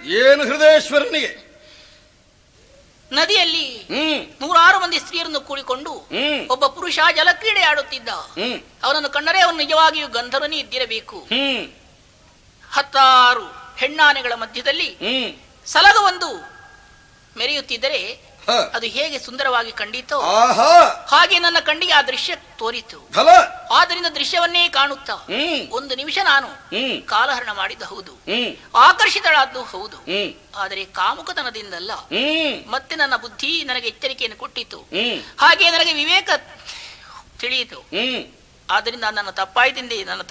ಏನು ಹೃದಯೇಶ್ವರನಿಗೆ ನದಿಯಲ್ಲಿ ಹ್ಮ್ ನೂರಾರು ಮಂದಿ ಸ್ತ್ರೀಯರನ್ನು ಕೂಡಿಕೊಂಡು ಹ್ಮ್ ಒಬ್ಬ ಪುರುಷ ಜಲಕ್ರೀಡೆ ಆಡುತ್ತಿದ್ದ ಹ್ಮ್ ಅವನನ್ನು ಕಂಡರೆ ಅವನು ನಿಜವಾಗಿಯೂ ಗಂಧರ್ವನೇ ಇದ್ದಿರಬೇಕು ಹ್ಮ್ ಹತ್ತಾರು ಹೆಣ್ಣಾನೆಗಳ ಮಧ್ಯದಲ್ಲಿ ಹ್ಮ್ ಸಲಗವೊಂದು ಮೆರೆಯುತ್ತಿದ್ದರೆ ಹ. ಅದು ಹೇಗೆ ಸುಂದರವಾಗಿ ಕಂಡಿತೋ ಆಹಾ ಹಾಗೆ ನನ್ನ ಕಣ್ಣಿಗೆ ಆ ದೃಶ್ಯ ತೋರಿತು ಫಲ ಆದ್ದರಿಂದ ದೃಶ್ಯವನ್ನೇ ಕಾಣುತ್ತಾ ಹ್ಮ್ ಒಂದು ನಿಮಿಷ ನಾನು ಹ್ಮ್ ಕಾಲಹರಣ ಮಾಡಿದ ಹೌದು ಹ್ಮ್ ಆಕರ್ಷಿತಳಾದ್ದು ಹೌದು ಹ್ಮ್ ಆದರೆ ಕಾಮುಕತನದಿಂದಲ್ಲ ಹ್ಮ್ ಮತ್ತೆ ನನ್ನ ಬುದ್ಧಿ ನನಗೆ ಎಚ್ಚರಿಕೆಯನ್ನು ಕೊಟ್ಟಿತು ಹ್ಮ್ ಹಾಗೆ ನನಗೆ ವಿವೇಕ ತಿಳಿಯಿತು ಹ್ಮ್ ಆದ್ದರಿಂದ ನನ್ನ ತಪ್ಪಾಯ್ತಿಂದೆ ನನ್ನ